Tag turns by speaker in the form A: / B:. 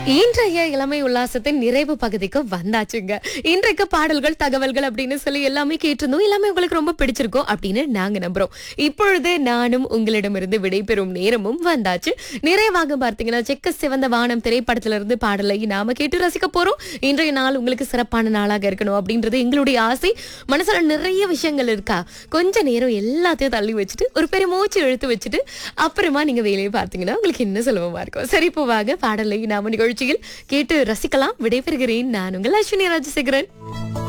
A: இன்றைய இளமை உல்லாசத்தின் நிறைவு பகுதிக்கு வந்தாச்சுங்க இன்றைக்கு பாடல்கள் தகவல்கள் அப்படின்னு சொல்லி எல்லாமே கேட்டிருந்தோம் எல்லாமே உங்களுக்கு ரொம்ப பிடிச்சிருக்கும் அப்படின்னு நாங்க நம்புறோம் இப்பொழுது நானும் உங்களிடமிருந்து விடைபெறும் நேரமும் வந்தாச்சு நிறைவாக பார்த்தீங்கன்னா செக்க சிவந்த வானம் திரைப்படத்துல இருந்து பாடலை நாம கேட்டு ரசிக்க போறோம் இன்றைய நாள் உங்களுக்கு சிறப்பான நாளாக இருக்கணும் அப்படின்றது எங்களுடைய ஆசை மனசுல நிறைய விஷயங்கள் இருக்கா கொஞ்ச நேரம் எல்லாத்தையும் தள்ளி வச்சுட்டு ஒரு பெரிய மூச்சு இழுத்து வச்சுட்டு அப்புறமா நீங்க வேலையை பார்த்தீங்கன்னா உங்களுக்கு என்ன சுலபமா இருக்கும் சரி இப்போ வாங்க பாடலை நாம நிகழ்ச்சியில் கேட்டு ரசிக்கலாம் விடைபெறுகிறேன் நான் உங்கள் அஸ்வினி ராஜசேகரன்